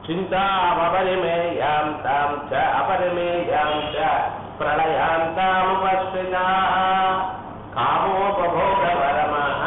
சிந்தாமபரிமேயாம் தாம் ச அபரிமேயாம் ச பிரளயாந்தாமுபஸ்விதா காமோபபோக பரமாக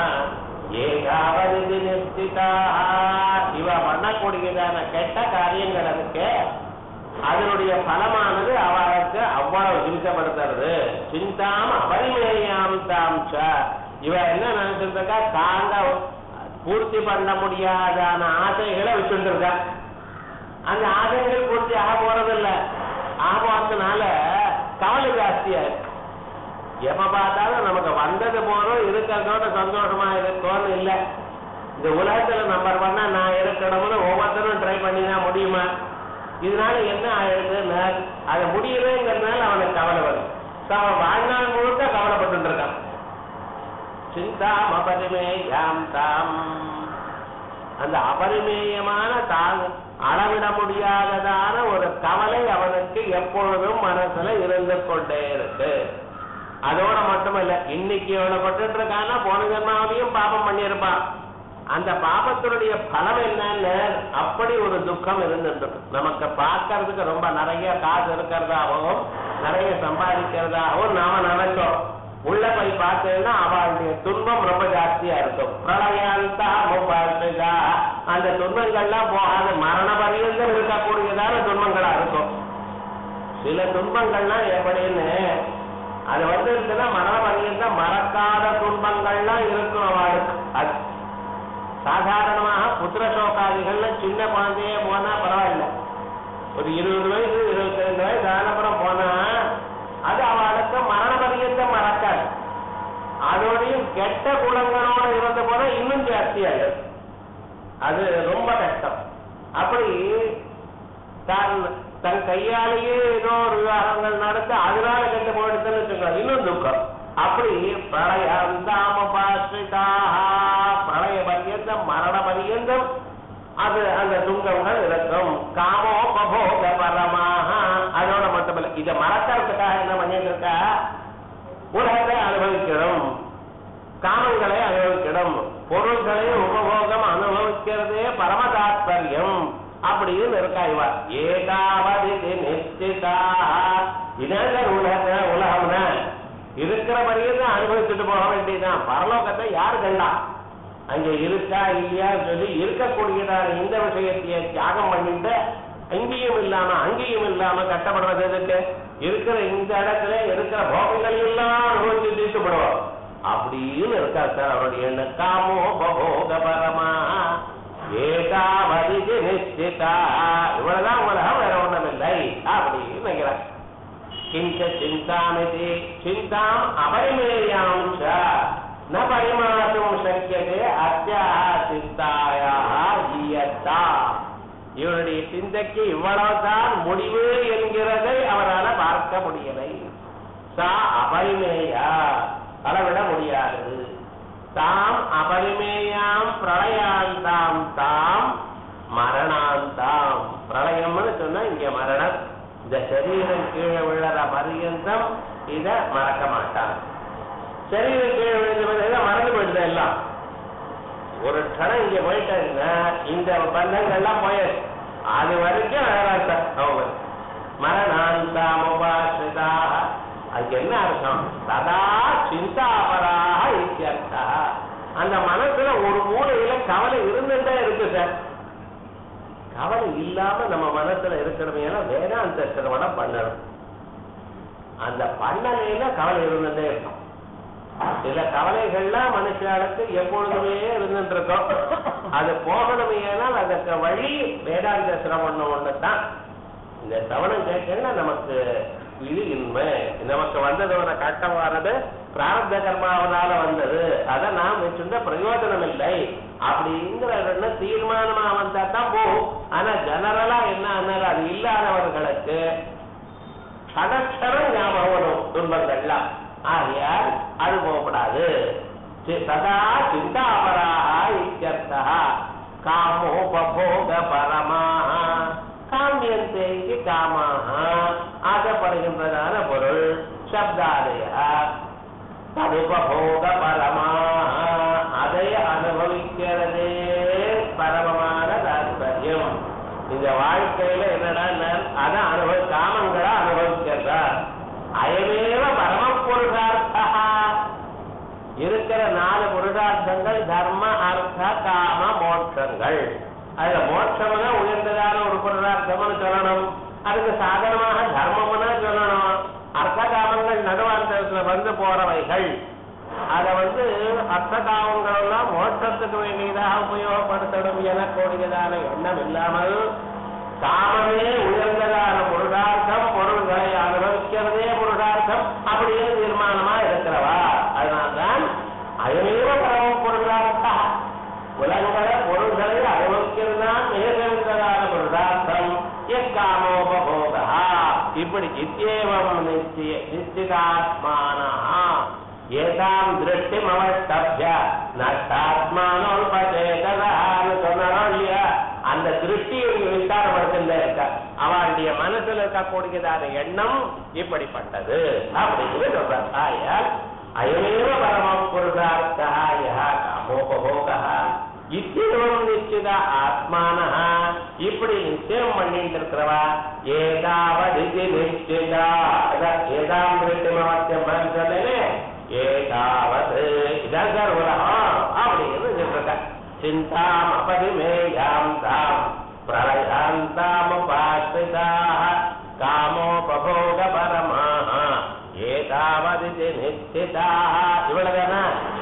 ஏகாவதி நிஷ்டிதா இவ பண்ணக்கூடியதான கெட்ட காரியங்கள் இருக்கு அதனுடைய பலமானது அவளுக்கு அவ்வளவு ஹிம்சப்படுத்துறது சிந்தாம் அபரிமேயாம் தாம் ச இவ என்ன நினைச்சிட்டு இருக்கா தாங்க பூர்த்தி பண்ண முடியாதான ஆசைகளை வச்சுட்டு இருக்கா அந்த ஆசைகள் பூர்த்தி ஆக போறதில்ல ஆக போறதுனால கவலை ஜாஸ்தியா இருக்கு எப்ப பார்த்தாலும் நமக்கு வந்தது போறோம் இருக்கிறதோட சந்தோஷமா இருக்கோன்னு இல்லை இந்த உலகத்துல நம்பர் பண்ணா நான் இருக்கணும்னு ஒவ்வொருத்தரும் ட்ரை பண்ணினா முடியுமா இதனால என்ன ஆயிடுதுன்னா அது முடியலங்கிறதுனால அவனுக்கு கவலை வரும் So, அவன் வாழ்நாள் முழுக்க கவலைப்பட்டு இருக்கான் சிந்தாம் அபரிமேயாம் தாம் அந்த அபரிமேயமான தாங்க அளவிட முடியாததான ஒரு கவலை அவனுக்கு எப்பொழுதும் மனசுல இருந்து கொண்டே இருக்கு அதோட மட்டுமல்ல இன்னைக்கு எவ்வளவு இருக்கான்னா போன ஜென்மாவிலையும் பாபம் பண்ணியிருப்பான் அந்த பாபத்தினுடைய பலம் என்னன்னு அப்படி ஒரு துக்கம் இருந்துட்டு நமக்கு பார்க்கறதுக்கு ரொம்ப நிறைய காசு இருக்கிறதாகவும் நிறைய சம்பாதிக்கிறதாகவும் நாம நினைச்சோம் உள்ள போய் பார்த்தேன்னா அவளுடைய துன்பம் ரொம்ப ஜாஸ்தியா இருக்கும் பிரளயாந்தா முப்பாழ்த்தா அந்த துன்பங்கள்லாம் போகாது மரண பரியந்தம் இருக்கக்கூடியதான துன்பங்களா இருக்கும் சில துன்பங்கள்லாம் எப்படின்னு அது வந்து இருக்குன்னா மரண பரியந்தம் மறக்காத துன்பங்கள்லாம் இருக்கும் அவளுக்கு அது சாதாரணமாக புத்திர சோகாதிகள்ல சின்ன குழந்தையே போனா பரவாயில்ல ஒரு இருபது வயசு இருபத்தி ரெண்டு வயசு ஆனப்புறம் போனா அது அவளுக்கு மரண பரியந்தம் மறக்காது அதோடையும் கெட்ட குணங்களோட இருந்து போனா இன்னும் ஜாஸ்தியாயிடும் அது ரொம்ப கஷ்டம் அப்படி தான் தன் கையாலேயே ஏதோ ஒரு விவாகங்கள் நடந்து அதனால கெட்டு போயிடுதுன்னு வச்சுக்கோங்க இன்னும் துக்கம் அப்படி பிரளயாந்தாம பாசிதாக பிரளய பரியந்தம் மரண பரியந்தம் அது அந்த துங்கங்கள் இருக்கும் காமோபோக பரமாக அதோட மட்டுமல்ல இதை மறக்கிறதுக்காக என்ன பண்ணிட்டு இருக்கா உலகத்தை அனுபவிக்கணும் காமங்களை அனுபவிக்கணும் பொருள்களை உபபோகம் அனுபவிக்கிறதே பரம தாத்பரியம் அப்படின்னு இருக்கா இவா ஏகாவது நிச்சிதா இதான் உலக உலகம்னா இருக்கிற வரையும் அனுபவிச்சுட்டு போக வேண்டியதுதான் பரலோகத்தை யாரு கண்டா அங்க இருக்கா இல்லையா சொல்லி இருக்கக்கூடியதான இந்த விஷயத்தைய தியாகம் பண்ணிட்டு அங்கேயும் இல்லாம அங்கேயும் இல்லாம கட்டப்படுறது எதுக்கு இருக்கிற இந்த இடத்துல இருக்கிற போகங்கள் எல்லாம் அனுபவிச்சு தீர்த்துப்படுவோம் அப்படின்னு இருக்கா சார் அவருடைய எண்ணம் காமோ பகோக பரமா ஏகாவதி நிச்சிதா இவ்வளவுதான் உலகம் வேற ஒண்ணும் இல்லை அப்படின்னு நினைக்கிறேன் किञ्च चिन्तामिति चिन्ताम् अपरिमेयां च न परिमातुं शक्यते अस्याः चिन्तायाः ஈயத்தா இவருடைய சிந்தைக்கு இவ்வளவுதான் முடிவு என்கிறதை அவரால் பார்க்க முடியலை சா அபரிமேயா அளவிட முடியாது தாம் அபரிமேயாம் பிரளயாந்தாம் தாம் மரணாந்தாம் பிரளயம்னு சொன்னா இங்க மரணம் இந்த சரீரம் கீழே விழற பரியந்தம் இத மறக்க மாட்டான் சரீரம் கீழே விழுந்த பிறகு மறந்து போயிடுது எல்லாம் ஒரு க்ஷணம் இங்க போயிட்டாங்கன்னா இந்த பந்தங்கள்லாம் போயிடுச்சு அது வரைக்கும் அழகாத்த அவங்க மரணாந்தாமுபாசிதா அதுக்கு என்ன அர்த்தம் சதா சிந்தாபராக இத்தியர்த்தா அந்த மனசுல ஒரு மூலையில கவலை இருந்துட்டே இருக்கு சார் கவலை இல்லாம நம்ம மனசுல இருக்கணும் ஏன்னா வேதாந்த சிரவணம் பண்ணணும் அந்த பண்ணலையில கவலை இருந்துட்டே இருக்கும் சில கவலைகள்லாம் மனுஷாளுக்கு எப்பொழுதுமே இருந்துட்டு இருக்கும் அது போகணுமே ஏனால் அதற்கு வழி வேதாந்த சிரவணம் ஒண்ணு தான் இந்த சவணம் கேட்கணும்னா நமக்கு இது இன்மை நமக்கு வந்ததோட கட்டம் வர்றது பிராரப்த கர்மாவனால வந்தது அதை நாம் வச்சிருந்த பிரயோஜனம் இல்லை அப்படிங்கிற எண்ணம் தீர்மானமா வந்தா தான் போகும் ஆனா ஜெனரலா என்ன ஆனாலும் அது இல்லாதவர்களுக்கு கணக்ஷரம் ஞாபகம் வரும் துன்பங்கள்லாம் ஆகையால் அது போகப்படாது சி- சதா சிந்தாபராக இத்தியர்த்தா காமோபோக பரமாக காமியந்தே இதி காமாக ஆசைப்படுகின்றதான பொருள் சப்தாதய ததுபோக பரமாக அதை அனுபவிக்கிறதே பரமமான தாற்பயம் இந்த வாழ்க்கையில என்னடா அதை அனுபவி காமங்களை அனுபவிக்கிறதா அயமேவ பரம புருஷார்த்தா இருக்கிற நாலு புருஷார்த்தங்கள் தர்ம அர்த்த காம மோட்சங்கள் அதுல மோட்சம்னா உயர்ந்ததான ஒரு புருஷார்த்தம்னு சொல்லணும் அதுக்கு சாதனமாக தர்மம்னா சொல்லணும் அர்த்த காமங்கள் நடுவாந்தரத்துல வந்து போறவைகள் அத வந்து அர்த்த காமங்கள் எல்லாம் மோட்சத்துக்கு வேண்டியதாக உபயோகப்படுத்தணும் எனக்கூடியதான எண்ணம் இல்லாமல் காமமே உயர்ந்ததான புருஷார்த்தம் பொருள்களை அனுபவிக்கிறதே புருஷார்த்தம் அப்படியே தீர்மானமா இருக்கிறவா அதனால்தான் அயமேவ பரம பொருளார்த்தா உலகங்களை பொருள்களை அனுபவிக்கிறதுதான் மிக சிறந்ததான புருஷார்த்தம் எக்காமோபோகா இப்படி இத்தியேவம் நிச்சய நிச்சிதாத்மானா ஏதாம் திருஷ்டிம் அவஸ்தப்ய நஷ்டாத்மானோல்பதேததான்னு சொன்னாரோ இல்லையா அந்த திருஷ்டியை விசாரப்படுத்தல இருக்க அவளுடைய மனசுல இருக்கக்கூடியதான எண்ணம் இப்படிப்பட்டது அப்படின்னு சொல்றார் ஆயால் அயமேவ பரமம் புருஷார்த்தா யா காமோபோகா இத்தியம் நிச்சித ஆத்மான இப்படி நிச்சயம் பண்ணிட்டு இருக்கிறவா ஏதாவது நிச்சிதா ஏதாம் திருஷ்டிமவத்தியம் சொன்னேனே ஏதாவது இதான் சார் உலகம் அப்படின்னு சொல்லிருக்க சிந்தாம் அபரிமேயாம் தாம் பிரளயாந்தாமுபாசிதாக காமோபோக பரமாக ஏதாவதி நிச்சிதாக